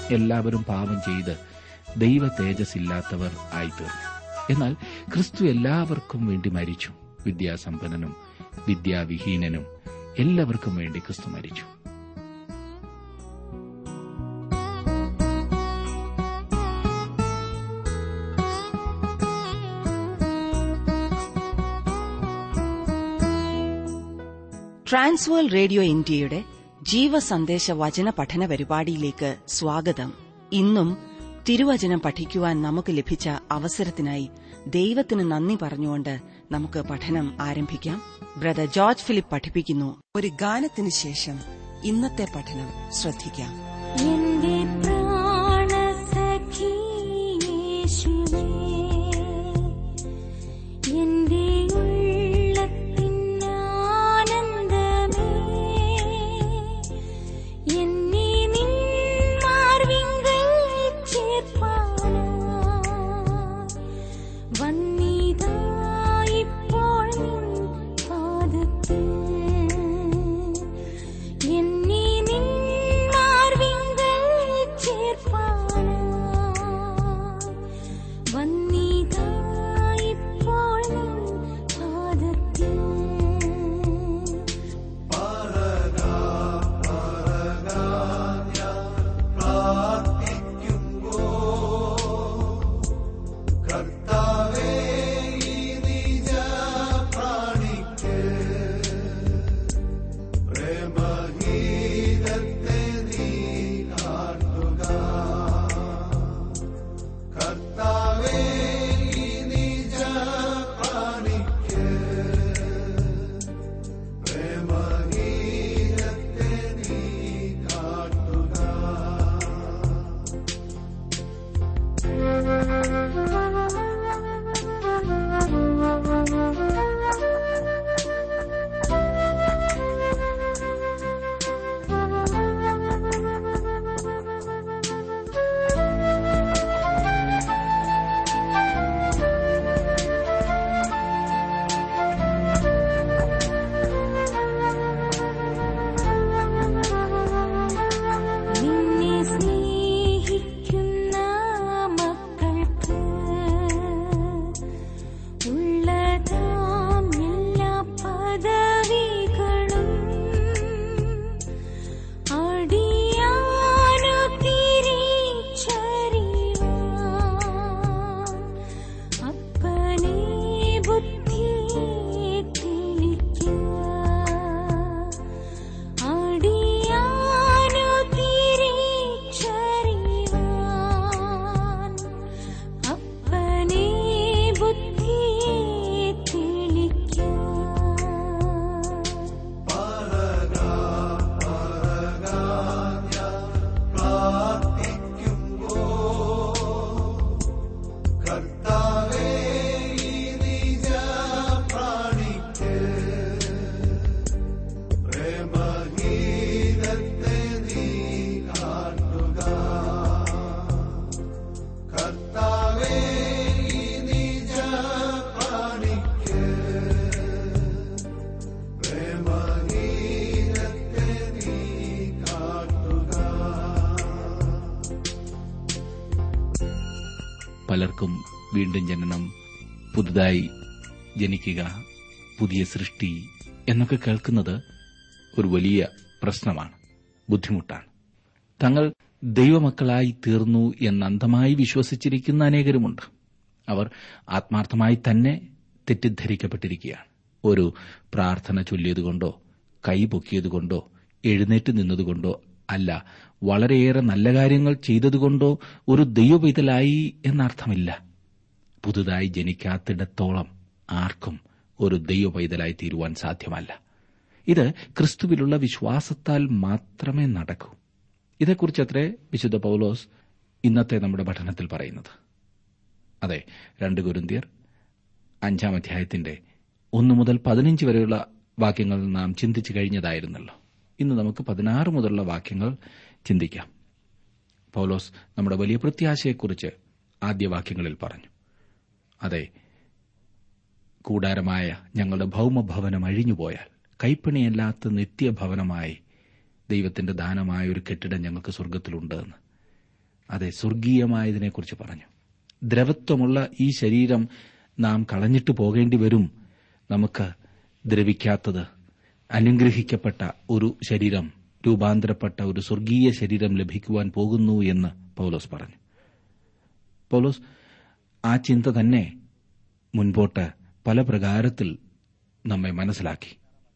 എല്ലാവരും പാപം ചെയ്ത് ദൈവ തേജസ്സില്ലാത്തവർ ആയിത്തീർന്നു എന്നാൽ ക്രിസ്തു എല്ലാവർക്കും വേണ്ടി മരിച്ചു വിദ്യാസമ്പന്നനും വിദ്യാവിഹീനനും എല്ലാവർക്കും വേണ്ടി ക്രിസ്തു മരിച്ചു ട്രാൻസ്വേൾ റേഡിയോ ഇന്ത്യയുടെ ജീവസന്ദേശ വചന പഠന പരിപാടിയിലേക്ക് സ്വാഗതം ഇന്നും തിരുവചനം പഠിക്കുവാൻ നമുക്ക് ലഭിച്ച അവസരത്തിനായി ദൈവത്തിന് നന്ദി പറഞ്ഞുകൊണ്ട് നമുക്ക് പഠനം ആരംഭിക്കാം ബ്രദർ ജോർജ് ഫിലിപ്പ് പഠിപ്പിക്കുന്നു ഒരു ഗാനത്തിന് ശേഷം ഇന്നത്തെ പഠനം ശ്രദ്ധിക്കാം എന്റെ പ്രാണസഖി യേശുവേ എന്റെ ഉള്ളത്തിനാനന്ദമേ എന്നെ നിൻ മാർവിങ്കൽ ചേർപ്പാനാ വന്നിതാ ഇപ്പോൾ നിൻ പാദത്തിൽ എന്നെ നിൻ മാർവിങ്കൽ ചേർപ്പാനാ വന്നിതാ ഇപ്പോൾ നിൻ പാദത്തിൽ നിന്നെ സ്നേഹിക്കുന്ന മക്കൾക്ക് ഉള്ളതാം എല്ലാ പദവികളും അടിയാനു തിരിച്ചറിവാൻ അപ്പനെ ബുദ്ധിയെ തെളിക്കുക അടിയാനു തിരിച്ചറിവാൻ അപ്പനെ ബുദ്ധിയെ തെളിക്കുക പലർക്കും വീണ്ടും ജനനം പുതുതായി ജനിക്കുക പുതിയ സൃഷ്ടി എന്നൊക്കെ കേൾക്കുന്നത് ഒരു വലിയ പ്രശ്നമാണ് ബുദ്ധിമുട്ടാണ് തങ്ങൾ ദൈവമക്കളായി തീർന്നു എന്ന് അന്ധമായി വിശ്വസിച്ചിരിക്കുന്ന അനേകരുമുണ്ട് അവർ ആത്മാർത്ഥമായി തന്നെ തെറ്റിദ്ധരിക്കപ്പെട്ടിരിക്കുകയാണ് ഒരു പ്രാർത്ഥന ചൊല്ലിയതുകൊണ്ടോ കൈ പൊക്കിയതുകൊണ്ടോ എഴുന്നേറ്റ് നിന്നതുകൊണ്ടോ അല്ല വളരെയേറെ നല്ല കാര്യങ്ങൾ ചെയ്തതുകൊണ്ടോ ഒരു ദൈവപൈതലായി എന്നർത്ഥമില്ല പുതുതായി ജനിക്കാത്തിടത്തോളം ആർക്കും ഒരു ദൈവപൈതലായി തീരുവാൻ സാധ്യമല്ല ഇത് ക്രിസ്തുവിലുള്ള വിശ്വാസത്താൽ മാത്രമേ നടക്കൂ ഇതേക്കുറിച്ചത്രേ വിശുദ്ധ പൌലോസ് ഇന്നത്തെ നമ്മുടെ പഠനത്തിൽ പറയുന്നത് അതെ രണ്ട് കുരുന്തിയർ അഞ്ചാം അധ്യായത്തിന്റെ ഒന്നു മുതൽ പതിനഞ്ച് വരെയുള്ള വാക്യങ്ങൾ നാം ചിന്തിച്ചു കഴിഞ്ഞതായിരുന്നല്ലോ ഇന്ന് നമുക്ക് പതിനാറ് മുതലുള്ള വാക്യങ്ങൾ ചിന്തിക്കാം പൌലോസ് നമ്മുടെ വലിയ പ്രത്യാശയെക്കുറിച്ച് ആദ്യ വാക്യങ്ങളിൽ പറഞ്ഞു അതെ കൂടാരമായ ഞങ്ങളുടെ ഭൗമഭവനം അഴിഞ്ഞുപോയാൽ കൈപ്പണിയല്ലാത്ത നിത്യഭവനമായി ദൈവത്തിന്റെ ദാനമായ ഒരു കെട്ടിടം ഞങ്ങൾക്ക് സ്വർഗത്തിലുണ്ടെന്ന് അതെ സ്വർഗീയമായതിനെക്കുറിച്ച് പറഞ്ഞു ദ്രവത്വമുള്ള ഈ ശരീരം നാം കളഞ്ഞിട്ട് പോകേണ്ടി വരും നമുക്ക് ദ്രവിക്കാത്തത് അനുഗ്രഹിക്കപ്പെട്ട ഒരു ശരീരം രൂപാന്തരപ്പെട്ട ഒരു സ്വർഗീയ ശരീരം ലഭിക്കുവാൻ പോകുന്നു എന്ന് പൗലോസ് പറഞ്ഞു പൗലോസ് ആ ചിന്ത തന്നെ മുൻപോട്ട് പല പ്രകാരത്തിൽ നമ്മെ മനസ്സിലാക്കി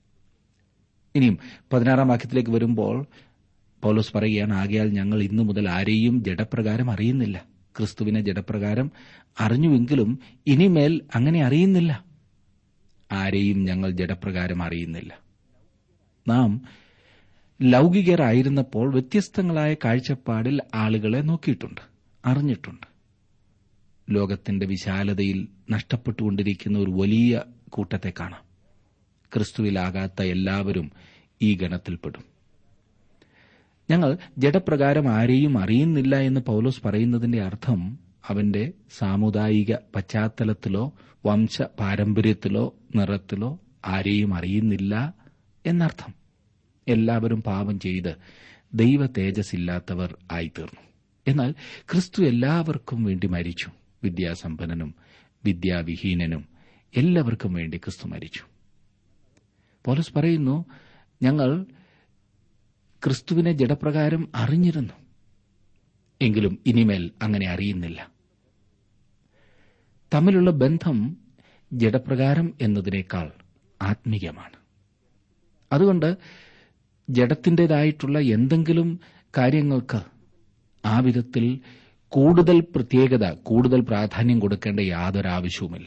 ഇനിയും പതിനാറാം വാക്യത്തിലേക്ക് വരുമ്പോൾ പൗലോസ് പറയുകയാണ് ആകയാൽ ഞങ്ങൾ ഇന്നു മുതൽ ആരെയും ജഡപ്രകാരം അറിയുന്നില്ല ക്രിസ്തുവിനെ ജഡപ്രകാരം അറിഞ്ഞുവെങ്കിലും ഇനിമേൽ അങ്ങനെ അറിയുന്നില്ല ആരെയും ഞങ്ങൾ ജഡപ്രകാരം അറിയുന്നില്ല നാം ലൗകികരായിരുന്നപ്പോൾ വ്യത്യസ്തങ്ങളായ കാഴ്ചപ്പാടിൽ ആളുകളെ നോക്കിയിട്ടുണ്ട് അറിഞ്ഞിട്ടുണ്ട് ലോകത്തിന്റെ വിശാലതയിൽ നഷ്ടപ്പെട്ടുകൊണ്ടിരിക്കുന്ന ഒരു വലിയ കൂട്ടത്തെ കാണാം ക്രിസ്തുവിലാകാത്ത എല്ലാവരും ഈ ഗണത്തിൽപ്പെടും ഞങ്ങൾ ജഡപ്രകാരം ആരെയും അറിയുന്നില്ല എന്ന് പൗലോസ് പറയുന്നതിന്റെ അർത്ഥം അവന്റെ സാമുദായിക പശ്ചാത്തലത്തിലോ വംശ പാരമ്പര്യത്തിലോ നിറത്തിലോ ആരെയും അറിയുന്നില്ല എന്നർത്ഥം എല്ലാവരും പാപം ചെയ്ത് ദൈവ തേജസ്സില്ലാത്തവർ ആയിത്തീർന്നു എന്നാൽ ക്രിസ്തു എല്ലാവർക്കും വേണ്ടി മരിച്ചു വിദ്യാസമ്പന്നനും വിദ്യാവിഹീനനും എല്ലാവർക്കും വേണ്ടി ക്രിസ്തു മരിച്ചു പോലീസ് പറയുന്നു ഞങ്ങൾ ക്രിസ്തുവിനെ ജഡപ്രകാരം അറിഞ്ഞിരുന്നു എങ്കിലും ഇനിമേൽ അങ്ങനെ അറിയുന്നില്ല തമ്മിലുള്ള ബന്ധം ജഡപ്രകാരം എന്നതിനേക്കാൾ ആത്മീയമാണ് അതുകൊണ്ട് ജഡത്തിൻ്റെതായിട്ടുള്ള എന്തെങ്കിലും കാര്യങ്ങൾക്ക് ആ വിധത്തിൽ കൂടുതൽ പ്രത്യേകത കൂടുതൽ പ്രാധാന്യം കൊടുക്കേണ്ട യാതൊരു ആവശ്യവുമില്ല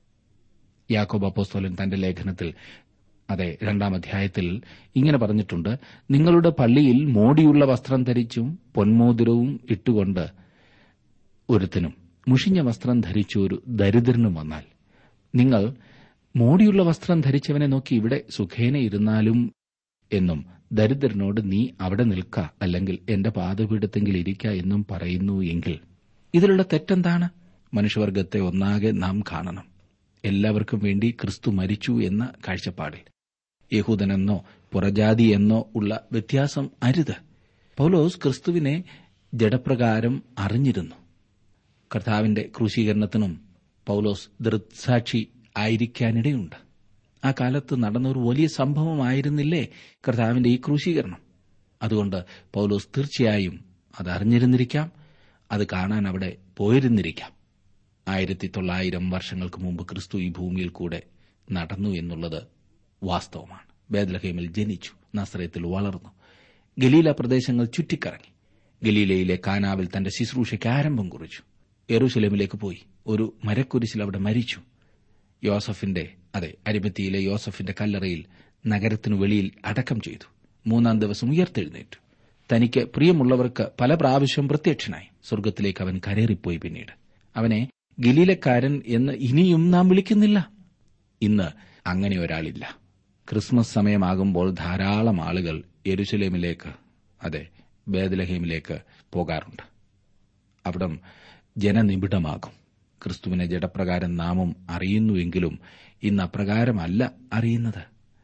യാക്കോബ് അപ്പോസ്തോലൻ തന്റെ ലേഖനത്തിൽ അതെ രണ്ടാം അധ്യായത്തിൽ ഇങ്ങനെ പറഞ്ഞിട്ടുണ്ട് നിങ്ങളുടെ പള്ളിയിൽ മോടിയുള്ള വസ്ത്രം ധരിച്ചും പൊന്മോതിരവും ഇട്ടുകൊണ്ട് ഒരുത്തനും മുഷിഞ്ഞ വസ്ത്രം ധരിച്ച ഒരു ദരിദ്രനും വന്നാൽ നിങ്ങൾ മോടിയുള്ള വസ്ത്രം ധരിച്ചവനെ നോക്കി ഇവിടെ സുഖേന ഇരുന്നാലും എന്നും ദരിദ്രനോട് നീ അവിടെ നിൽക്ക അല്ലെങ്കിൽ എന്റെ പാതപീഠത്തെങ്കിൽ ഇരിക്ക എന്നും പറയുന്നു എങ്കിൽ ഇതിലുള്ള തെറ്റെന്താണ് മനുഷ്യവർഗത്തെ ഒന്നാകെ നാം കാണണം എല്ലാവർക്കും വേണ്ടി ക്രിസ്തു മരിച്ചു എന്ന കാഴ്ചപ്പാടിൽ യഹൂദനെന്നോ പുറജാതി എന്നോ ഉള്ള വ്യത്യാസം അരുത് പൗലോസ് ക്രിസ്തുവിനെ ജഡപ്രകാരം അറിഞ്ഞിരുന്നു കർത്താവിന്റെ ക്രൂശീകരണത്തിനും പൗലോസ് ദൃക്സാക്ഷി ആയിരിക്കാനിടയുണ്ട് ആ കാലത്ത് നടന്ന ഒരു വലിയ സംഭവമായിരുന്നില്ലേ കർത്താവിന്റെ ഈ ക്രൂശീകരണം അതുകൊണ്ട് പൗലോസ് തീർച്ചയായും അത് അറിഞ്ഞിരുന്നിരിക്കാം അത് കാണാൻ അവിടെ പോയിരുന്നിരിക്കാം ആയിരത്തി തൊള്ളായിരം വർഷങ്ങൾക്ക് മുമ്പ് ക്രിസ്തു ഈ ഭൂമിയിൽ കൂടെ നടന്നു എന്നുള്ളത് വാസ്തവമാണ് ബേദ്ലഹേമിൽ ജനിച്ചു നസ്രയത്തിൽ വളർന്നു ഗലീല പ്രദേശങ്ങൾ ചുറ്റിക്കറങ്ങി ഗലീലയിലെ കാനാവിൽ തന്റെ ശുശ്രൂഷയ്ക്ക് ആരംഭം കുറിച്ചു യെറൂശലേമിലേക്ക് പോയി ഒരു മരക്കുരിശിൽ അവിടെ മരിച്ചു യോസഫിന്റെ അതെ അരിമത്തിയിലെ യോസഫിന്റെ കല്ലറയിൽ നഗരത്തിനു വെളിയിൽ അടക്കം ചെയ്തു മൂന്നാം ദിവസം ഉയർത്തെഴുന്നേറ്റു തനിക്ക് പ്രിയമുള്ളവർക്ക് പല പ്രാവശ്യം പ്രത്യക്ഷനായി സ്വർഗത്തിലേക്ക് അവൻ കരേറിപ്പോയി പിന്നീട് അവനെ ഗലീലക്കാരൻ എന്ന് ഇനിയും നാം വിളിക്കുന്നില്ല ഇന്ന് അങ്ങനെ ഒരാളില്ല ക്രിസ്മസ് സമയമാകുമ്പോൾ ധാരാളം ആളുകൾ യെരുശലേമിലേക്ക് അതെ ബേദലഹേമിലേക്ക് പോകാറുണ്ട് അവിടം ജനനിബിഡമാകും ക്രിസ്തുവിനെ ജഡപ്രകാരം നാമും അറിയുന്നുവെങ്കിലും ഇന്ന് അപ്രകാരമല്ല അറിയുന്നത്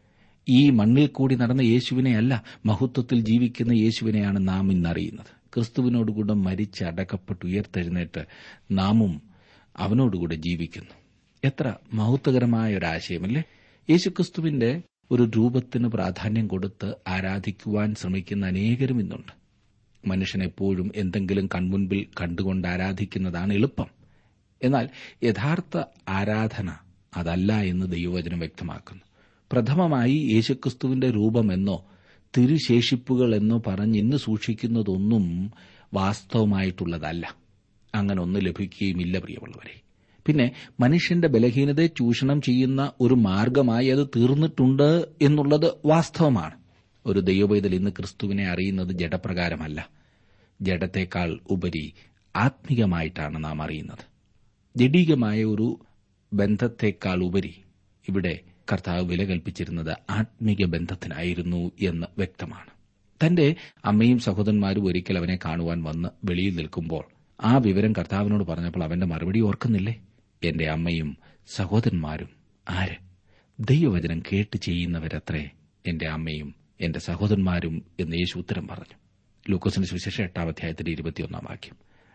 ഈ മണ്ണിൽ കൂടി നടന്ന യേശുവിനെയല്ല മഹത്വത്തിൽ ജീവിക്കുന്ന യേശുവിനെയാണ് നാം ഇന്നറിയുന്നത് ക്രിസ്തുവിനോടുകൂടെ മരിച്ച് അടക്കപ്പെട്ട് ഉയർത്തെഴുന്നേറ്റ് നാമും അവനോടുകൂടെ ജീവിക്കുന്നു എത്ര മഹത്വകരമായ ഒരു ആശയമല്ലേ യേശുക്രിസ്തുവിന്റെ ഒരു രൂപത്തിന് പ്രാധാന്യം കൊടുത്ത് ആരാധിക്കുവാൻ ശ്രമിക്കുന്ന അനേകരും ഇന്നുണ്ട് മനുഷ്യൻ എപ്പോഴും എന്തെങ്കിലും കൺമുൻപിൽ കണ്ടുകൊണ്ട് ആരാധിക്കുന്നതാണ് എളുപ്പം എന്നാൽ യഥാർത്ഥ ആരാധന അതല്ല എന്ന് ദൈവവചനം വ്യക്തമാക്കുന്നു പ്രഥമമായി യേശുക്രിസ്തുവിന്റെ രൂപമെന്നോ തിരുശേഷിപ്പുകൾ എന്നോ പറഞ്ഞ് ഇന്ന് സൂക്ഷിക്കുന്നതൊന്നും വാസ്തവമായിട്ടുള്ളതല്ല അങ്ങനെ ഒന്ന് ലഭിക്കുകയുമില്ല പ്രിയമുള്ളവരെ പിന്നെ മനുഷ്യന്റെ ബലഹീനതയെ ചൂഷണം ചെയ്യുന്ന ഒരു മാർഗമായി അത് തീർന്നിട്ടുണ്ട് എന്നുള്ളത് വാസ്തവമാണ് ഒരു ദൈവപൈതൽ ഇന്ന് ക്രിസ്തുവിനെ അറിയുന്നത് ജഡപ്രകാരമല്ല ജഡത്തെക്കാൾ ഉപരി ആത്മികമായിട്ടാണ് നാം അറിയുന്നത് ജഡീകമായ ഒരു ബന്ധത്തെക്കാൾ ഉപരി ഇവിടെ കർത്താവ് വില കൽപ്പിച്ചിരുന്നത് ആത്മീക ബന്ധത്തിനായിരുന്നു എന്ന് വ്യക്തമാണ് തന്റെ അമ്മയും സഹോദരന്മാരും ഒരിക്കൽ അവനെ കാണുവാൻ വന്ന് വെളിയിൽ നിൽക്കുമ്പോൾ ആ വിവരം കർത്താവിനോട് പറഞ്ഞപ്പോൾ അവന്റെ മറുപടി ഓർക്കുന്നില്ലേ എന്റെ അമ്മയും സഹോദരന്മാരും ആര് ദൈവവചനം കേട്ട് ചെയ്യുന്നവരത്രേ എന്റെ അമ്മയും എന്റെ സഹോദരന്മാരും എന്ന് യേശു ഉത്തരം പറഞ്ഞു ലൂക്കോസിന്റെ സുവിശേഷം എട്ടാം അധ്യായത്തിന്റെ ഇരുപത്തിയൊന്നാം വാക്യം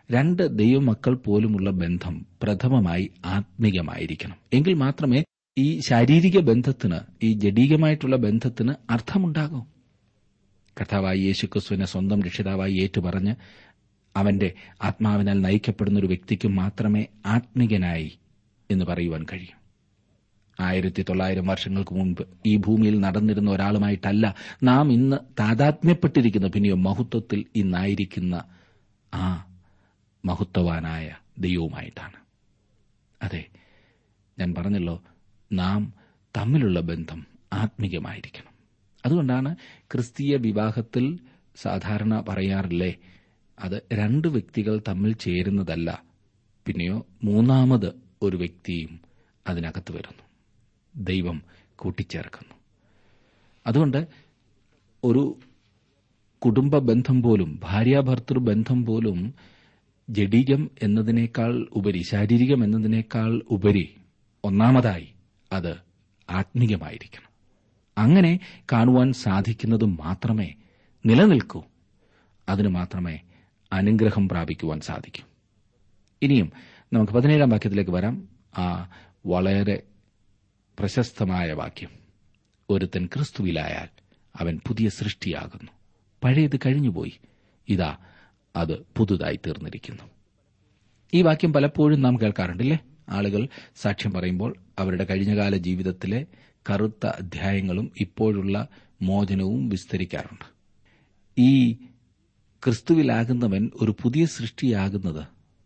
രണ്ട് ദൈവമക്കൾ പോലുമുള്ള ബന്ധം പ്രഥമമായി ആത്മികമായിരിക്കണം എങ്കിൽ മാത്രമേ ഈ ശാരീരിക ബന്ധത്തിന് ഈ ജഡീകമായിട്ടുള്ള ബന്ധത്തിന് അർത്ഥമുണ്ടാകൂ കർത്താവായി യേശുക്രിസ്തുവിനെ സ്വന്തം രക്ഷിതാവായി ഏറ്റുപറഞ്ഞ് അവന്റെ ആത്മാവിനാൽ നയിക്കപ്പെടുന്ന ഒരു വ്യക്തിക്ക് മാത്രമേ ആത്മികനായി എന്ന് പറയുവാൻ കഴിയൂ ആയിരത്തി തൊള്ളായിരം വർഷങ്ങൾക്ക് മുൻപ് ഈ ഭൂമിയിൽ നടന്നിരുന്ന ഒരാളുമായിട്ടല്ല നാം ഇന്ന് താതാത്മ്യപ്പെട്ടിരിക്കുന്ന പിന്നെയോ മഹത്വത്തിൽ ഇന്നായിരിക്കുന്ന ആ മഹത്വവാനായ ദൈവവുമായിട്ടാണ് അതെ ഞാൻ പറഞ്ഞല്ലോ നാം തമ്മിലുള്ള ബന്ധം ആത്മികമായിരിക്കണം അതുകൊണ്ടാണ് ക്രിസ്തീയ വിവാഹത്തിൽ സാധാരണ പറയാറില്ലേ അത് രണ്ട് വ്യക്തികൾ തമ്മിൽ ചേരുന്നതല്ല പിന്നെയോ മൂന്നാമത് ഒരു വ്യക്തിയും അതിനകത്ത് വരുന്നു ദൈവം കൂട്ടിച്ചേർക്കുന്നു അതുകൊണ്ട് ഒരു കുടുംബ ബന്ധം പോലും ഭാര്യാഭർത്തൃ ബന്ധം പോലും ജഡീകം എന്നതിനേക്കാൾ ഉപരി ശാരീരികം എന്നതിനേക്കാൾ ഉപരി ഒന്നാമതായി അത് ആത്മീയമായിരിക്കണം അങ്ങനെ കാണുവാൻ സാധിക്കുന്നത് മാത്രമേ നിലനിൽക്കൂ അതിന് മാത്രമേ അനുഗ്രഹം പ്രാപിക്കുവാൻ സാധിക്കൂ ഇനിയും നമുക്ക് പതിനേഴാം വാക്യത്തിലേക്ക് വരാം ആ വളരെ പ്രശസ്തമായ വാക്യം ഒരുത്തൻ ക്രിസ്തുവിലായാൽ അവൻ പുതിയ സൃഷ്ടിയാകുന്നു പഴയത് കഴിഞ്ഞുപോയി ഇതാ അത് പുതുതായി തീർന്നിരിക്കുന്നു ഈ വാക്യം പലപ്പോഴും നാം കേൾക്കാറുണ്ടല്ലേ ആളുകൾ സാക്ഷ്യം പറയുമ്പോൾ അവരുടെ കഴിഞ്ഞകാല ജീവിതത്തിലെ കറുത്ത അധ്യായങ്ങളും ഇപ്പോഴുള്ള മോചനവും വിസ്തരിക്കാറുണ്ട് ഈ ക്രിസ്തുവിലാകുന്നവൻ ഒരു പുതിയ സൃഷ്ടിയാകുന്നത്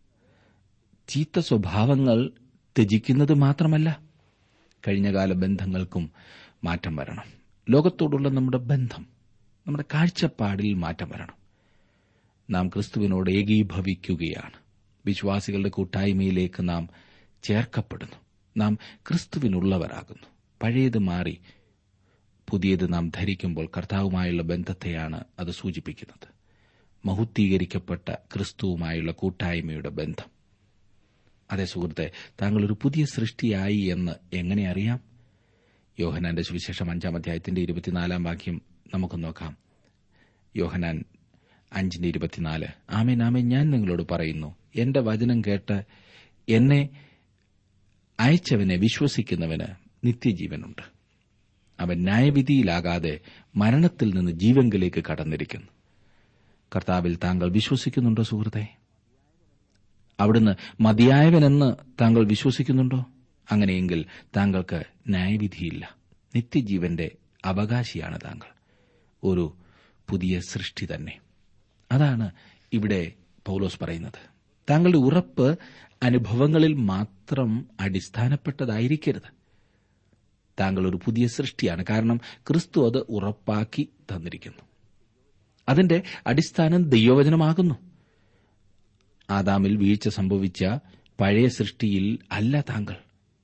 ചീത്ത സ്വഭാവങ്ങൾ ത്യജിക്കുന്നത് മാത്രമല്ല കഴിഞ്ഞകാല ബന്ധങ്ങൾക്കും മാറ്റം വരണം ലോകത്തോടുള്ള നമ്മുടെ ബന്ധം നമ്മുടെ കാഴ്ചപ്പാടിൽ മാറ്റം വരണം നാം ക്രിസ്തുവിനോട് ഏകീഭവിക്കുകയാണ് വിശ്വാസികളുടെ കൂട്ടായ്മയിലേക്ക് നാം ചേർക്കപ്പെടുന്നു നാം ക്രിസ്തുവിനുള്ളവരാകുന്നു പഴയത് മാറി പുതിയത് നാം ധരിക്കുമ്പോൾ കർത്താവുമായുള്ള ബന്ധത്തെയാണ് അത് സൂചിപ്പിക്കുന്നത് മഹുദ്ധീകരിക്കപ്പെട്ട ക്രിസ്തുവുമായുള്ള കൂട്ടായ്മയുടെ ബന്ധം അതെ സുഹൃത്തെ താങ്കൾ ഒരു പുതിയ സൃഷ്ടിയായി എന്ന് എങ്ങനെ അറിയാം യോഹനാന്റെ സുവിശേഷം അഞ്ചാം അധ്യായത്തിന്റെ ഇരുപത്തിനാലാം വാക്യം നമുക്ക് നോക്കാം യോഹനാൻ അഞ്ചിന്റെ ഇരുപത്തിനാല് ആമേൻ ആമേൻ ഞാൻ നിങ്ങളോട് പറയുന്നു എന്റെ വചനം കേട്ട് എന്നെ അയച്ചവനെ വിശ്വസിക്കുന്നവന് നിത്യജീവനുണ്ട് അവൻ ന്യായവിധിയിലാകാതെ മരണത്തിൽ നിന്ന് ജീവങ്കിലേക്ക് കടന്നിരിക്കുന്നു കർത്താവിൽ താങ്കൾ വിശ്വസിക്കുന്നുണ്ടോ സുഹൃത്തെ അവിടുന്ന് മതിയായവനെന്ന് താങ്കൾ വിശ്വസിക്കുന്നുണ്ടോ അങ്ങനെയെങ്കിൽ താങ്കൾക്ക് ന്യായവിധിയില്ല നിത്യജീവന്റെ അവകാശിയാണ് താങ്കൾ ഒരു പുതിയ സൃഷ്ടി തന്നെ അതാണ് ഇവിടെ പൗലോസ് പറയുന്നത് താങ്കളുടെ ഉറപ്പ് അനുഭവങ്ങളിൽ മാത്രം അടിസ്ഥാനപ്പെട്ടതായിരിക്കരുത് താങ്കൾ ഒരു പുതിയ സൃഷ്ടിയാണ് കാരണം ക്രിസ്തു അത് ഉറപ്പാക്കി തന്നിരിക്കുന്നു അതിന്റെ അടിസ്ഥാനം ദൈവവചനമാകുന്നു ആദാമിൽ വീഴ്ച സംഭവിച്ച പഴയ സൃഷ്ടിയിൽ അല്ല താങ്കൾ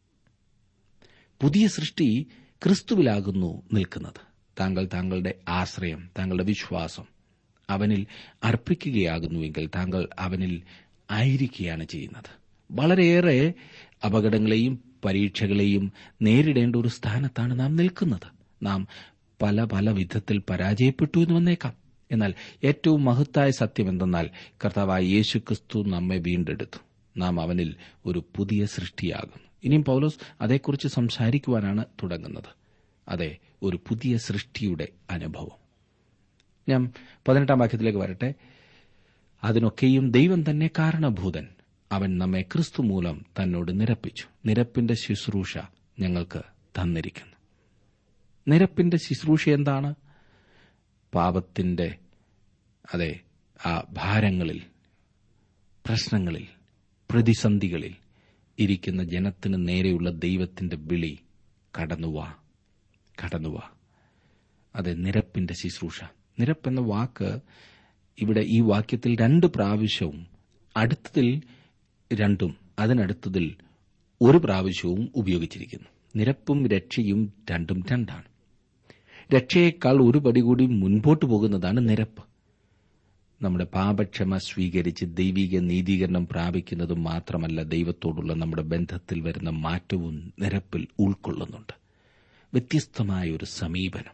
പുതിയ സൃഷ്ടി ക്രിസ്തുവിലാകുന്നു നിൽക്കുന്നത് താങ്കൾ താങ്കളുടെ ആശ്രയം താങ്കളുടെ വിശ്വാസം അവനിൽ അർപ്പിക്കുകയാകുന്നുവെങ്കിൽ താങ്കൾ അവനിൽ ആയിരിക്കുകയാണ് ചെയ്യുന്നത് വളരെയേറെ അപകടങ്ങളെയും പരീക്ഷകളെയും നേരിടേണ്ട ഒരു സ്ഥാനത്താണ് നാം നിൽക്കുന്നത് നാം പല പല വിധത്തിൽ പരാജയപ്പെട്ടു എന്ന് വന്നേക്കാം എന്നാൽ ഏറ്റവും മഹത്തായ സത്യം എന്തെന്നാൽ കർത്താവായ യേശു ക്രിസ്തു നമ്മെ വീണ്ടെടുത്തു നാം അവനിൽ ഒരു പുതിയ സൃഷ്ടിയാകുന്നു ഇനിയും പൗലോസ് അതേക്കുറിച്ച് സംസാരിക്കുവാനാണ് തുടങ്ങുന്നത് അതെ ഒരു പുതിയ സൃഷ്ടിയുടെ അനുഭവം ഞാൻ പതിനെട്ടാം വാക്യത്തിലേക്ക് വരട്ടെ അതിനൊക്കെയും ദൈവം തന്നെ കാരണഭൂതൻ അവൻ നമ്മെ ക്രിസ്തു മൂലം തന്നോട് നിരപ്പിച്ചു നിരപ്പിന്റെ ശുശ്രൂഷ ഞങ്ങൾക്ക് തന്നിരിക്കുന്നു നിരപ്പിന്റെ ശുശ്രൂഷ എന്താണ് പാപത്തിന്റെ അതെ ആ ഭാരങ്ങളിൽ പ്രശ്നങ്ങളിൽ പ്രതിസന്ധികളിൽ ഇരിക്കുന്ന ജനത്തിന് നേരെയുള്ള ദൈവത്തിന്റെ വിളി കടന്നുവാ കടന്നുവാ അതെ നിരപ്പിന്റെ ശുശ്രൂഷ നിരപ്പെന്ന വാക്ക് ഇവിടെ ഈ വാക്യത്തിൽ രണ്ട് പ്രാവശ്യവും അടുത്തതിൽ രണ്ടും അതിനടുത്തതിൽ ഒരു പ്രാവശ്യവും ഉപയോഗിച്ചിരിക്കുന്നു നിരപ്പും രക്ഷയും രണ്ടും രണ്ടാണ് രക്ഷയേക്കാൾ ഒരു പടി കൂടി മുൻപോട്ട് പോകുന്നതാണ് നിരപ്പ് നമ്മുടെ പാപക്ഷമ സ്വീകരിച്ച് ദൈവിക നീതീകരണം പ്രാപിക്കുന്നതും മാത്രമല്ല ദൈവത്തോടുള്ള നമ്മുടെ ബന്ധത്തിൽ വരുന്ന മാറ്റവും നിരപ്പിൽ ഉൾക്കൊള്ളുന്നുണ്ട് വ്യത്യസ്തമായ ഒരു സമീപനം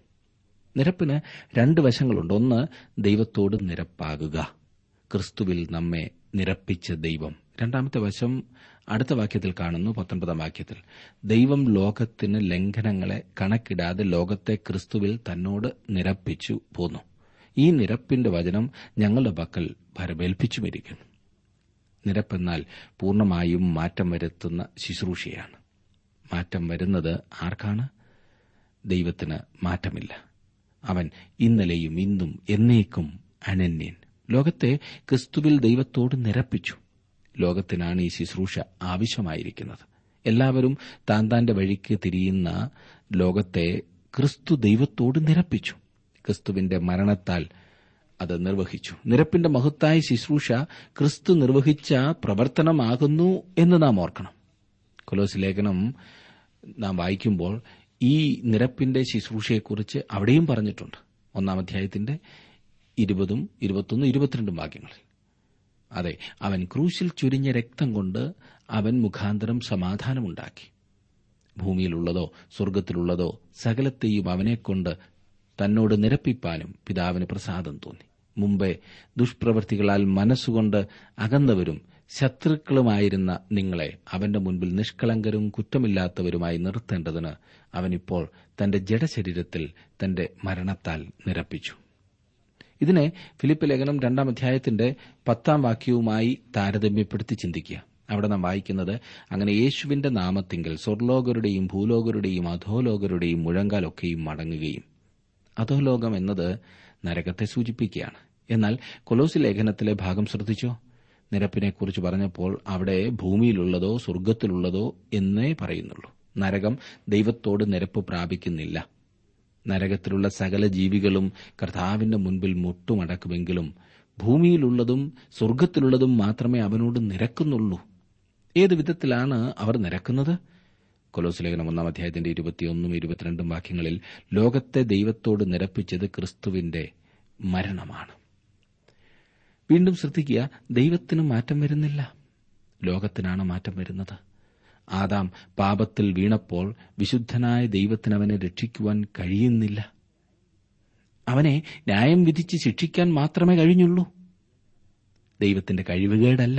നിരപ്പിന് രണ്ട് വശങ്ങളുണ്ട് ഒന്ന് ദൈവത്തോട് നിരപ്പാകുക ക്രിസ്തുവിൽ നമ്മെ നിരപ്പിച്ച ദൈവം രണ്ടാമത്തെ വശം അടുത്ത വാക്യത്തിൽ കാണുന്നു പത്തൊൻപതാം വാക്യത്തിൽ ദൈവം ലോകത്തിന് ലംഘനങ്ങളെ കണക്കിടാതെ ലോകത്തെ ക്രിസ്തുവിൽ തന്നോട് നിരപ്പിച്ചു പോന്നു ഈ നിരപ്പിന്റെ വചനം ഞങ്ങളുടെ പക്കൽ ഭരമേൽപ്പിച്ചുമിരിക്കുന്നു നിരപ്പെന്നാൽ പൂർണ്ണമായും മാറ്റം വരുത്തുന്ന ശുശ്രൂഷയാണ് മാറ്റം വരുന്നത് ആർക്കാണ് ദൈവത്തിന് മാറ്റമില്ല അവൻ ഇന്നലെയും ഇന്നും എന്നേക്കും അനന്യൻ ലോകത്തെ ക്രിസ്തുവിൽ ദൈവത്തോട് നിരപ്പിച്ചു ലോകത്തിനാണ് ഈ ശുശ്രൂഷ ആവശ്യമായിരിക്കുന്നത് എല്ലാവരും താൻ താന്റെ വഴിക്ക് തിരിയുന്ന ലോകത്തെ ക്രിസ്തു ദൈവത്തോട് നിരപ്പിച്ചു ക്രിസ്തുവിന്റെ മരണത്താൽ അത് നിർവഹിച്ചു നിരപ്പിന്റെ മഹത്തായ ശുശ്രൂഷ ക്രിസ്തു നിർവഹിച്ച പ്രവർത്തനമാകുന്നു എന്ന് നാം ഓർക്കണം കൊലോസ് ലേഖനം നാം വായിക്കുമ്പോൾ ഈ നിരപ്പിന്റെ ശുശ്രൂഷയെക്കുറിച്ച് അവിടെയും പറഞ്ഞിട്ടുണ്ട് ഒന്നാം അധ്യായത്തിന്റെ ഇരുപതും ഇരുപത്തൊന്നും ഇരുപത്തിരണ്ടും വാക്യങ്ങളിൽ അതെ അവൻ ക്രൂശിൽ ചുരിഞ്ഞ രക്തം കൊണ്ട് അവൻ മുഖാന്തരം സമാധാനമുണ്ടാക്കി ഭൂമിയിലുള്ളതോ സ്വർഗത്തിലുള്ളതോ സകലത്തെയും അവനെക്കൊണ്ട് തന്നോട് നിരപ്പിപ്പാനും പിതാവിന് പ്രസാദം തോന്നി മുമ്പേ ദുഷ്പ്രവൃത്തികളാൽ മനസ്സുകൊണ്ട് അകന്നവരും ശത്രുക്കളുമായിരുന്ന നിങ്ങളെ അവന്റെ മുൻപിൽ നിഷ്കളങ്കരും കുറ്റമില്ലാത്തവരുമായി നിർത്തേണ്ടതിന് അവനിപ്പോൾ തന്റെ ജഡശരീരത്തിൽ തന്റെ മരണത്താൽ നിരപ്പിച്ചു ഇതിനെ ഫിലിപ്പ് ലേഖനം രണ്ടാം അധ്യായത്തിന്റെ പത്താം വാക്യവുമായി താരതമ്യപ്പെടുത്തി ചിന്തിക്കുക അവിടെ നാം വായിക്കുന്നത് അങ്ങനെ യേശുവിന്റെ നാമത്തിങ്കിൽ സ്വർലോകരുടെയും ഭൂലോകരുടെയും അധോലോകരുടെയും മുഴങ്കാലൊക്കെയും മടങ്ങുകയും അധോലോകം എന്നത് നരകത്തെ സൂചിപ്പിക്കുകയാണ് എന്നാൽ കൊലോസി ലേഖനത്തിലെ ഭാഗം ശ്രദ്ധിച്ചോ നിരപ്പിനെക്കുറിച്ച് പറഞ്ഞപ്പോൾ അവിടെ ഭൂമിയിലുള്ളതോ സ്വർഗത്തിലുള്ളതോ എന്നേ പറയുന്നുള്ളൂ നരകം ദൈവത്തോട് നിരപ്പ് പ്രാപിക്കുന്നില്ല നരകത്തിലുള്ള സകല ജീവികളും കർത്താവിന്റെ മുൻപിൽ മുട്ടുമടക്കുമെങ്കിലും ഭൂമിയിലുള്ളതും സ്വർഗത്തിലുള്ളതും മാത്രമേ അവനോട് നിരക്കുന്നുള്ളൂ ഏത് വിധത്തിലാണ് അവർ നിരക്കുന്നത് കൊലോസ്ലേഖനം ഒന്നാം അധ്യായത്തിന്റെ ഇരുപത്തിയൊന്നും ഇരുപത്തിരണ്ടും വാക്യങ്ങളിൽ ലോകത്തെ ദൈവത്തോട് നിരപ്പിച്ചത് ക്രിസ്തുവിന്റെ മരണമാണ് വീണ്ടും ശ്രദ്ധിക്കുക ദൈവത്തിന് മാറ്റം വരുന്നില്ല ലോകത്തിനാണ് മാറ്റം വരുന്നത് ആദാം പാപത്തിൽ വീണപ്പോൾ വിശുദ്ധനായ ദൈവത്തിന് അവനെ രക്ഷിക്കുവാൻ കഴിയുന്നില്ല അവനെ ന്യായം വിധിച്ച് ശിക്ഷിക്കാൻ മാത്രമേ കഴിഞ്ഞുള്ളൂ ദൈവത്തിന്റെ കഴിവുകേടല്ല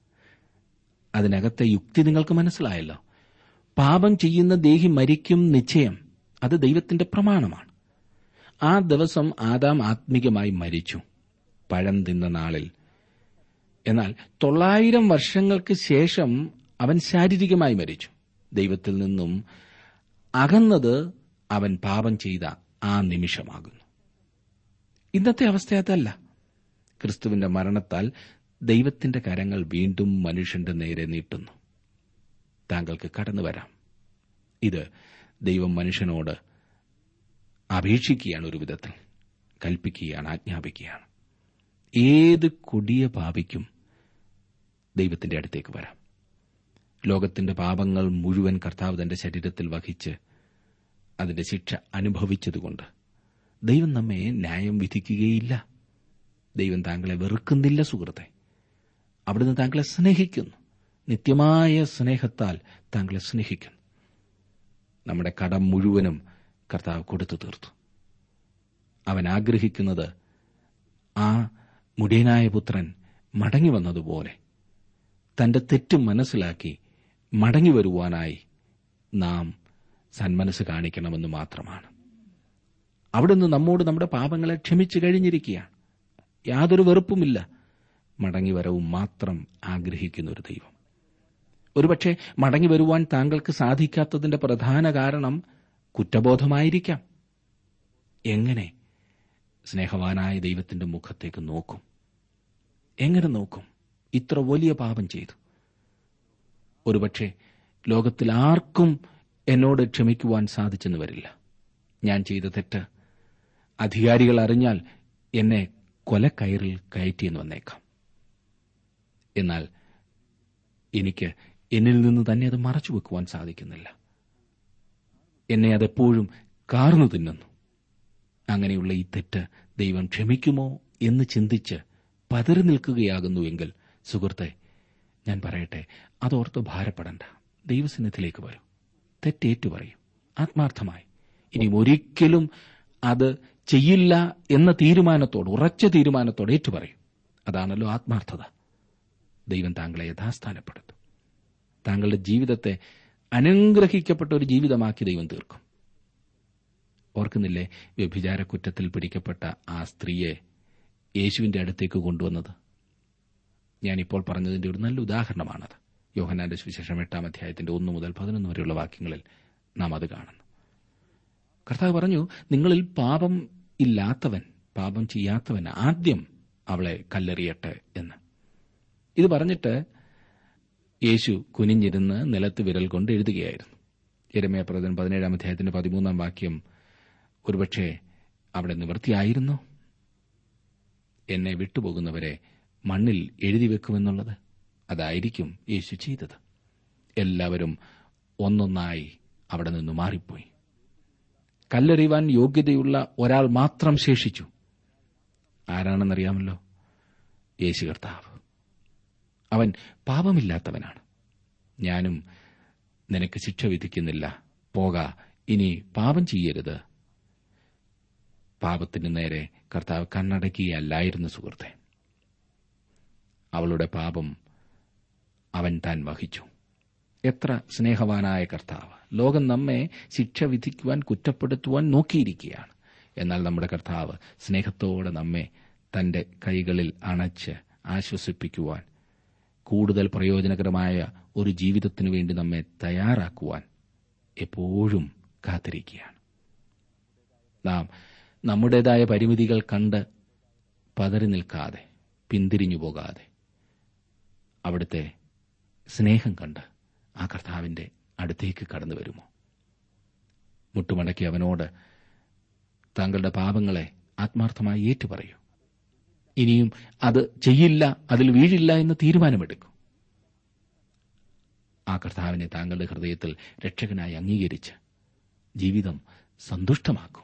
അതിനകത്തെ യുക്തി നിങ്ങൾക്ക് മനസ്സിലായല്ലോ പാപം ചെയ്യുന്ന ദേഹി മരിക്കും നിശ്ചയം അത് ദൈവത്തിന്റെ പ്രമാണമാണ് ആ ദിവസം ആദാം ആത്മികമായി മരിച്ചു പഴം തിന്ന നാളിൽ എന്നാൽ തൊള്ളായിരം വർഷങ്ങൾക്ക് ശേഷം അവൻ ശാരീരികമായി മരിച്ചു ദൈവത്തിൽ നിന്നും അകന്നത് അവൻ പാപം ചെയ്ത ആ നിമിഷമാകുന്നു ഇന്നത്തെ അവസ്ഥ അതല്ല ക്രിസ്തുവിന്റെ മരണത്താൽ ദൈവത്തിന്റെ കരങ്ങൾ വീണ്ടും മനുഷ്യന്റെ നേരെ നീട്ടുന്നു താങ്കൾക്ക് കടന്നു വരാം ഇത് ദൈവം മനുഷ്യനോട് അപേക്ഷിക്കുകയാണ് ഒരു വിധത്തിൽ കൽപ്പിക്കുകയാണ് ആജ്ഞാപിക്കുകയാണ് ഏത് കൊടിയ പാപിക്കും ദൈവത്തിന്റെ അടുത്തേക്ക് വരാം ലോകത്തിന്റെ പാപങ്ങൾ മുഴുവൻ കർത്താവ് തന്റെ ശരീരത്തിൽ വഹിച്ച് അതിന്റെ ശിക്ഷ അനുഭവിച്ചതുകൊണ്ട് ദൈവം നമ്മെ ന്യായം വിധിക്കുകയില്ല ദൈവം താങ്കളെ വെറുക്കുന്നില്ല സുഹൃത്തെ അവിടുന്ന് താങ്കളെ സ്നേഹിക്കുന്നു നിത്യമായ സ്നേഹത്താൽ താങ്കളെ സ്നേഹിക്കുന്നു നമ്മുടെ കടം മുഴുവനും കർത്താവ് കൊടുത്തു തീർത്തു അവൻ ആഗ്രഹിക്കുന്നത് ആ മുടിയനായ പുത്രൻ മടങ്ങി വന്നതുപോലെ തന്റെ തെറ്റ് മനസ്സിലാക്കി മടങ്ങി വരുവാനായി നാം സന്മനസ് കാണിക്കണമെന്ന് മാത്രമാണ് അവിടുന്ന് നമ്മോട് നമ്മുടെ പാപങ്ങളെ ക്ഷമിച്ചു കഴിഞ്ഞിരിക്കുകയാണ് യാതൊരു വെറുപ്പുമില്ല മടങ്ങിവരവും മാത്രം ആഗ്രഹിക്കുന്ന ഒരു ദൈവം ഒരുപക്ഷെ മടങ്ങി വരുവാൻ താങ്കൾക്ക് സാധിക്കാത്തതിന്റെ പ്രധാന കാരണം കുറ്റബോധമായിരിക്കാം എങ്ങനെ സ്നേഹവാനായ ദൈവത്തിന്റെ മുഖത്തേക്ക് നോക്കും എങ്ങനെ നോക്കും ഇത്ര വലിയ പാപം ചെയ്തു ഒരുപക്ഷെ ലോകത്തിൽ ആർക്കും എന്നോട് ക്ഷമിക്കുവാൻ സാധിച്ചെന്ന് വരില്ല ഞാൻ ചെയ്ത തെറ്റ് അധികാരികൾ അറിഞ്ഞാൽ എന്നെ കൊലക്കയറിൽ കയറ്റിയെന്ന് വന്നേക്കാം എന്നാൽ എനിക്ക് എന്നിൽ നിന്ന് തന്നെ അത് മറച്ചു വെക്കുവാൻ സാധിക്കുന്നില്ല എന്നെ അതെപ്പോഴും കാർന്നു തിന്നുന്നു അങ്ങനെയുള്ള ഈ തെറ്റ് ദൈവം ക്ഷമിക്കുമോ എന്ന് ചിന്തിച്ച് പതറി നിൽക്കുകയാകുന്നുവെങ്കിൽ സുഹൃത്തെ ഞാൻ പറയട്ടെ അതോർത്ത് ഭാരപ്പെടണ്ട ദൈവസന്നിധിയിലേക്ക് വരൂ തെറ്റേറ്റു പറയൂ ആത്മാർത്ഥമായി ഇനി ഒരിക്കലും അത് ചെയ്യില്ല എന്ന തീരുമാനത്തോട് ഉറച്ച തീരുമാനത്തോട് ഏറ്റുപറയും അതാണല്ലോ ആത്മാർത്ഥത ദൈവം താങ്കളെ യഥാസ്ഥാനപ്പെടുത്തും താങ്കളുടെ ജീവിതത്തെ അനുഗ്രഹിക്കപ്പെട്ട ഒരു ജീവിതമാക്കി ദൈവം തീർക്കും ഓർക്കുന്നില്ലേ വ്യഭിചാര കുറ്റത്തിൽ പിടിക്കപ്പെട്ട ആ സ്ത്രീയെ യേശുവിന്റെ അടുത്തേക്ക് കൊണ്ടുവന്നത് ഞാനിപ്പോൾ പറഞ്ഞതിന്റെ ഒരു നല്ല ഉദാഹരണമാണത് യോഹനാന്റെ സുവിശേഷം എട്ടാം അധ്യായത്തിന്റെ ഒന്ന് മുതൽ പതിനൊന്ന് വരെയുള്ള വാക്യങ്ങളിൽ നാം അത് കാണുന്നു കർത്താവ് പറഞ്ഞു നിങ്ങളിൽ പാപം ഇല്ലാത്തവൻ പാപം ചെയ്യാത്തവൻ ആദ്യം അവളെ കല്ലെറിയട്ടെ എന്ന് ഇത് പറഞ്ഞിട്ട് യേശു കുനിഞ്ഞിരുന്ന് നിലത്ത് വിരൽ കൊണ്ട് എഴുതുകയായിരുന്നു യരമയ പ്രവചൻ പതിനേഴാം അധ്യായത്തിന്റെ പതിമൂന്നാം വാക്യം ഒരുപക്ഷെ അവിടെ നിവൃത്തിയായിരുന്നു എന്നെ വിട്ടുപോകുന്നവരെ മണ്ണിൽ എഴുതി വെക്കുമെന്നുള്ളത് അതായിരിക്കും യേശു ചെയ്തത് എല്ലാവരും ഒന്നൊന്നായി അവിടെ നിന്ന് മാറിപ്പോയി കല്ലെറിയുവാൻ യോഗ്യതയുള്ള ഒരാൾ മാത്രം ശേഷിച്ചു ആരാണെന്നറിയാമല്ലോ യേശു കർത്താവ് അവൻ പാപമില്ലാത്തവനാണ് ഞാനും നിനക്ക് ശിക്ഷ വിധിക്കുന്നില്ല പോക ഇനി പാപം ചെയ്യരുത് പാപത്തിന് നേരെ കർത്താവ് കണ്ണടക്കുകയല്ലായിരുന്നു സുഹൃത്തെ അവളുടെ പാപം അവൻ താൻ വഹിച്ചു എത്ര സ്നേഹവാനായ കർത്താവ് ലോകം നമ്മെ ശിക്ഷ വിധിക്കുവാൻ കുറ്റപ്പെടുത്തുവാൻ നോക്കിയിരിക്കുകയാണ് എന്നാൽ നമ്മുടെ കർത്താവ് സ്നേഹത്തോടെ നമ്മെ തന്റെ കൈകളിൽ അണച്ച് ആശ്വസിപ്പിക്കുവാൻ കൂടുതൽ പ്രയോജനകരമായ ഒരു ജീവിതത്തിനു വേണ്ടി നമ്മെ തയ്യാറാക്കുവാൻ എപ്പോഴും കാത്തിരിക്കുകയാണ് നാം നമ്മുടേതായ പരിമിതികൾ കണ്ട് പതറി നിൽക്കാതെ പിന്തിരിഞ്ഞു പോകാതെ അവിടുത്തെ സ്നേഹം കണ്ട് ആ കർത്താവിന്റെ അടുത്തേക്ക് കടന്നു വരുമോ മുട്ടുമടക്കി അവനോട് താങ്കളുടെ പാപങ്ങളെ ആത്മാർത്ഥമായി ഏറ്റുപറയൂ ഇനിയും അത് ചെയ്യില്ല അതിൽ വീഴില്ല എന്ന് തീരുമാനമെടുക്കും ആ കർത്താവിനെ താങ്കളുടെ ഹൃദയത്തിൽ രക്ഷകനായി അംഗീകരിച്ച് ജീവിതം സന്തുഷ്ടമാക്കും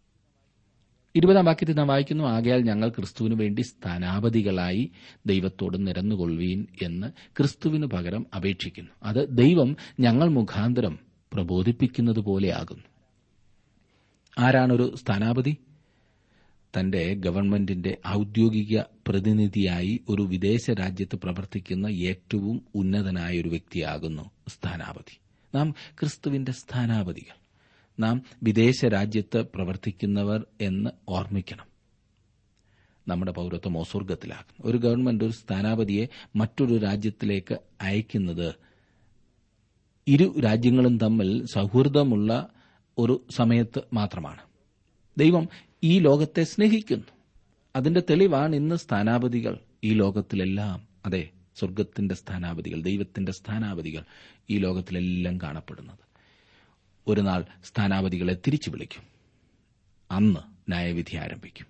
ഇരുപതാം വാക്യത്തിൽ നാം വായിക്കുന്നു ആകയാൽ ഞങ്ങൾ ക്രിസ്തുവിനു വേണ്ടി സ്ഥാനാപതികളായി ദൈവത്തോട് നിരന്നുകൊള്ളുവീൻ എന്ന് ക്രിസ്തുവിനു പകരം അപേക്ഷിക്കുന്നു അത് ദൈവം ഞങ്ങൾ മുഖാന്തരം പ്രബോധിപ്പിക്കുന്നത് പോലെയാകുന്നു ആരാണൊരു സ്ഥാനാപതി തന്റെ ഗവൺമെന്റിന്റെ ഔദ്യോഗിക പ്രതിനിധിയായി ഒരു വിദേശ രാജ്യത്ത് പ്രവർത്തിക്കുന്ന ഏറ്റവും ഉന്നതനായ ഒരു വ്യക്തിയാകുന്നു സ്ഥാനാപതി നാം ക്രിസ്തുവിന്റെ സ്ഥാനാപതികൾ നാം വിദേശ രാജ്യത്ത് പ്രവർത്തിക്കുന്നവർ എന്ന് ഓർമ്മിക്കണം നമ്മുടെ പൌരത്വം സ്വർഗത്തിലാകും ഒരു ഗവൺമെന്റ് ഒരു സ്ഥാനാപതിയെ മറ്റൊരു രാജ്യത്തിലേക്ക് അയക്കുന്നത് ഇരു രാജ്യങ്ങളും തമ്മിൽ സൗഹൃദമുള്ള ഒരു സമയത്ത് മാത്രമാണ് ദൈവം ഈ ലോകത്തെ സ്നേഹിക്കുന്നു അതിന്റെ തെളിവാണ് ഇന്ന് സ്ഥാനാപതികൾ ഈ ലോകത്തിലെല്ലാം അതെ സ്വർഗത്തിന്റെ സ്ഥാനാപതികൾ ദൈവത്തിന്റെ സ്ഥാനാപതികൾ ഈ ലോകത്തിലെല്ലാം കാണപ്പെടുന്നത് ഒരു നാൾ സ്ഥാനാപതികളെ തിരിച്ചു വിളിക്കും അന്ന് ന്യായവിധി ആരംഭിക്കും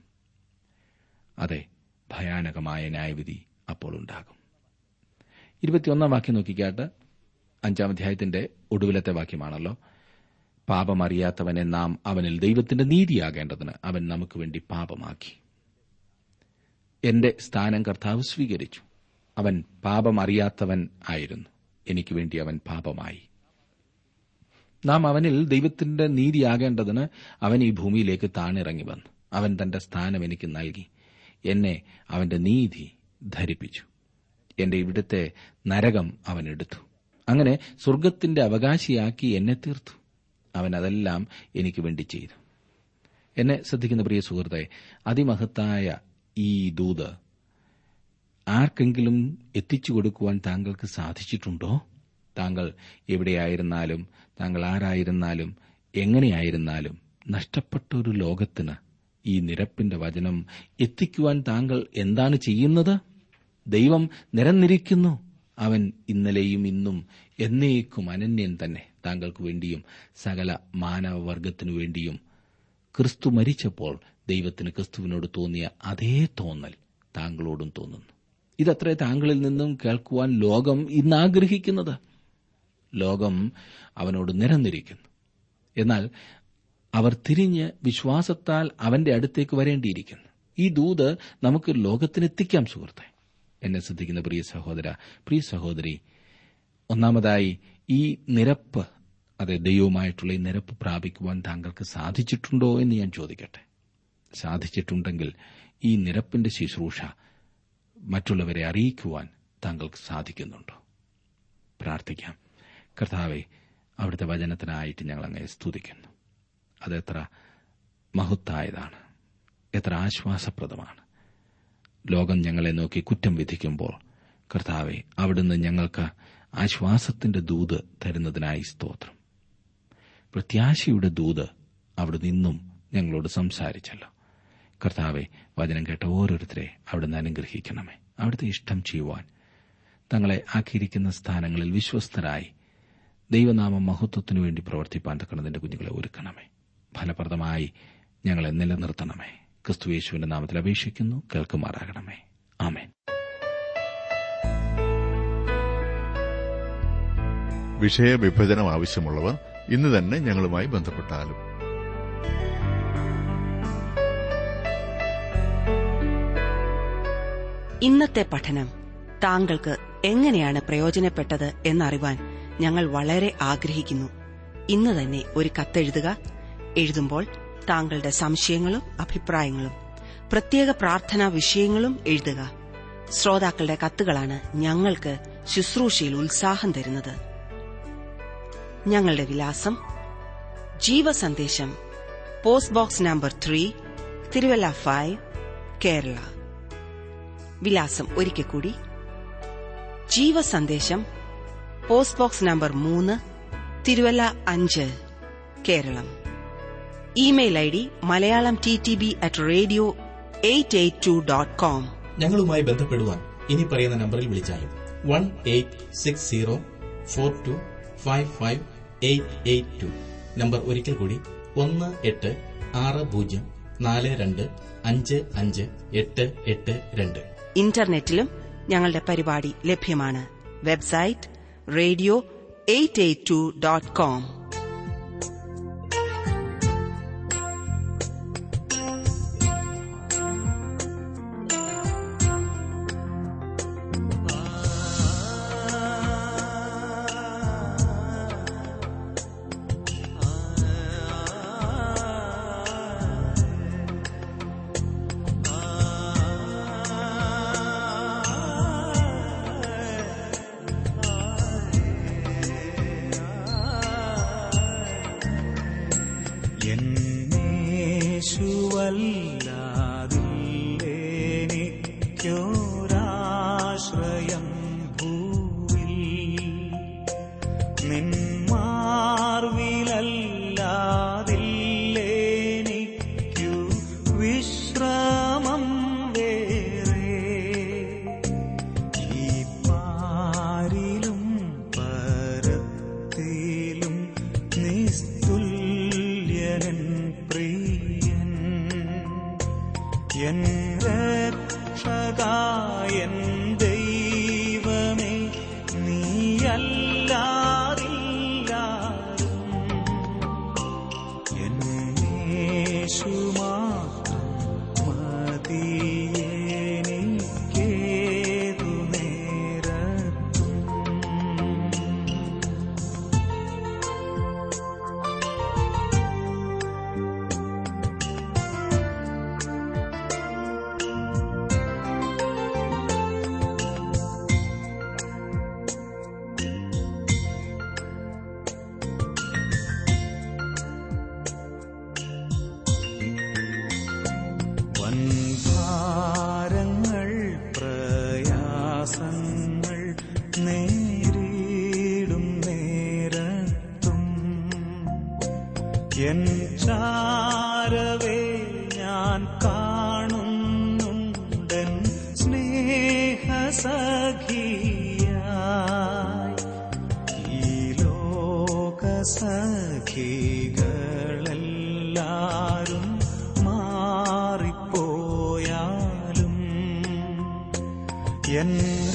അതെ ഭയാനകമായ ന്യായവിധി അപ്പോൾ ഉണ്ടാകും ഇരുപത്തിയൊന്നാം വാക്യം നോക്കിക്കാട്ട് അഞ്ചാം അധ്യായത്തിന്റെ ഒടുവിലത്തെ വാക്യമാണല്ലോ പാപമറിയാത്തവനെ നാം അവനിൽ ദൈവത്തിന്റെ നീതിയാകേണ്ടതിന് അവൻ നമുക്ക് വേണ്ടി പാപമാക്കി എന്റെ സ്ഥാനം കർത്താവ് സ്വീകരിച്ചു അവൻ പാപമറിയാത്തവൻ ആയിരുന്നു എനിക്ക് വേണ്ടി അവൻ പാപമായി നാം അവനിൽ ദൈവത്തിന്റെ നീതിയാകേണ്ടതിന് അവൻ ഈ ഭൂമിയിലേക്ക് താണിറങ്ങി വന്നു അവൻ തന്റെ സ്ഥാനം എനിക്ക് നൽകി എന്നെ അവന്റെ നീതി ധരിപ്പിച്ചു എന്റെ ഇവിടുത്തെ നരകം അവൻ എടുത്തു അങ്ങനെ സ്വർഗത്തിന്റെ അവകാശിയാക്കി എന്നെ തീർത്തു അവൻ അതെല്ലാം എനിക്ക് വേണ്ടി ചെയ്തു എന്നെ ശ്രദ്ധിക്കുന്ന പ്രിയ സുഹൃത്തെ അതിമഹത്തായ ഈ ദൂത് ആർക്കെങ്കിലും എത്തിച്ചു കൊടുക്കുവാൻ താങ്കൾക്ക് സാധിച്ചിട്ടുണ്ടോ താങ്കൾ എവിടെയായിരുന്നാലും താങ്കൾ ആരായിരുന്നാലും എങ്ങനെയായിരുന്നാലും നഷ്ടപ്പെട്ട ഒരു ലോകത്തിന് ഈ നിരപ്പിന്റെ വചനം എത്തിക്കുവാൻ താങ്കൾ എന്താണ് ചെയ്യുന്നത് ദൈവം നിരന്നിരിക്കുന്നു അവൻ ഇന്നലെയും ഇന്നും എന്നേക്കും അനന്യൻ തന്നെ താങ്കൾക്ക് വേണ്ടിയും സകല മാനവവർഗത്തിനു വേണ്ടിയും ക്രിസ്തു മരിച്ചപ്പോൾ ദൈവത്തിന് ക്രിസ്തുവിനോട് തോന്നിയ അതേ തോന്നൽ താങ്കളോടും തോന്നുന്നു ഇതത്രേ താങ്കളിൽ നിന്നും കേൾക്കുവാൻ ലോകം ഇന്ന് ആഗ്രഹിക്കുന്നത് ലോകം അവനോട് നിരന്നിരിക്കുന്നു എന്നാൽ അവർ തിരിഞ്ഞ് വിശ്വാസത്താൽ അവന്റെ അടുത്തേക്ക് വരേണ്ടിയിരിക്കുന്നു ഈ ദൂത് നമുക്ക് ലോകത്തിനെത്തിക്കാം സുഹൃത്തെ എന്നെ ശ്രദ്ധിക്കുന്ന പ്രിയ സഹോദര പ്രിയ സഹോദരി ഒന്നാമതായി ഈ നിരപ്പ് അതെ ദൈവവുമായിട്ടുള്ള ഈ നിരപ്പ് പ്രാപിക്കുവാൻ താങ്കൾക്ക് സാധിച്ചിട്ടുണ്ടോ എന്ന് ഞാൻ ചോദിക്കട്ടെ സാധിച്ചിട്ടുണ്ടെങ്കിൽ ഈ നിരപ്പിന്റെ ശുശ്രൂഷ മറ്റുള്ളവരെ അറിയിക്കുവാൻ താങ്കൾക്ക് സാധിക്കുന്നുണ്ടോ പ്രാർത്ഥിക്കാം കർത്താവെ അവിടുത്തെ വചനത്തിനായിട്ട് ഞങ്ങൾ അങ്ങേ സ്തുതിക്കുന്നു അതെത്ര മഹത്തായതാണ് എത്ര ആശ്വാസപ്രദമാണ് ലോകം ഞങ്ങളെ നോക്കി കുറ്റം വിധിക്കുമ്പോൾ കർത്താവെ അവിടുന്ന് ഞങ്ങൾക്ക് ആശ്വാസത്തിന്റെ ദൂത് തരുന്നതിനായി സ്തോത്രം പ്രത്യാശയുടെ ദൂത് അവിടുന്ന് ഇന്നും ഞങ്ങളോട് സംസാരിച്ചല്ലോ കർത്താവെ വചനം കേട്ട ഓരോരുത്തരെ അവിടുന്ന് അനുഗ്രഹിക്കണമേ അവിടുത്തെ ഇഷ്ടം ചെയ്യുവാൻ തങ്ങളെ ആക്കിയിരിക്കുന്ന സ്ഥാനങ്ങളിൽ വിശ്വസ്തരായി ദൈവനാമ മഹത്വത്തിനു വേണ്ടി പ്രവർത്തിപ്പാൻ തക്കണതിന്റെ കുഞ്ഞുങ്ങളെ ഒരുക്കണമേ ഫലപ്രദമായി ഞങ്ങളെ നിലനിർത്തണമേ ക്രിസ്തുയേശുവിന്റെ നാമത്തിൽ അപേക്ഷിക്കുന്നു കേൾക്കുമാറാകണമേ ആമേൻ വിഷയവിഭജനം ആവശ്യമുള്ളവർ ഇന്ന് തന്നെ ഞങ്ങളുമായി ബന്ധപ്പെട്ടാലും ഇന്നത്തെ പഠനം താങ്കൾക്ക് എങ്ങനെയാണ് പ്രയോജനപ്പെട്ടത് എന്നറിവാൻ ഞങ്ങൾ വളരെ ആഗ്രഹിക്കുന്നു ഇന്ന് തന്നെ ഒരു കത്തെഴുതുക എഴുതുമ്പോൾ താങ്കളുടെ സംശയങ്ങളും അഭിപ്രായങ്ങളും പ്രത്യേക പ്രാർത്ഥനാ വിഷയങ്ങളും എഴുതുക ശ്രോതാക്കളുടെ കത്തുകളാണ് ഞങ്ങൾക്ക് ശുശ്രൂഷയിൽ ഉത്സാഹം തരുന്നത് ഞങ്ങളുടെ വിലാസം Jeevasandesam post box number three Thiruvalla five Kerala വിലാസം ഒരിക്കൽ കൂടി ജീവസന്ദേശം പോസ്റ്റ് ബോക്സ് നമ്പർ മൂന്ന് തിരുവല്ല അഞ്ച് Keralam email I D Malayalam T T B at radio eight eight two dot com ഞങ്ങളുമായി ബന്ധപ്പെടുവാൻ ഇനി പറയുന്ന നമ്പറിൽ വിളിച്ചാലും one eight six zero four two five five eight eight two number ഒരിക്കൽ കൂടി ഒന്ന് എട്ട് ആറ് പൂജ്യം നാല് രണ്ട് അഞ്ച് അഞ്ച് എട്ട് എട്ട് രണ്ട് ഇന്റർനെറ്റിലും ഞങ്ങളുടെ പരിപാടി ലഭ്യമാണ് website radio eight eight two dot com എന്നേശുവല്ലാതില്ലേനിക്കൊരാശ്രയം ഭൂവിൽ നിന്മാർവിലല്ലാതില്ലേനിക്കു വിശ്രമം വേറെ ഈ പാരിലും പരത്തിലും നിസ്തുല്യനൻ പ്രിയൻ എൻ രക്ഷകായൻ ദൈവമേ നീയല്ലാതില്ലാരും എന്നേശു മാത്രം മതിയെനിക്കേതു നേരത്തും വൻഭാരങ്ങൾ പ്രയാസങ്ങൾ നേരിടും നേരത്തും എൻ ചാരവേ ഞാൻ കാണുന്നുണ്ടൻ സ്നേഹസഖിയായി ഈ ലോകസഖികളെല്ലാരും മാറിപ്പോയാലും എൻ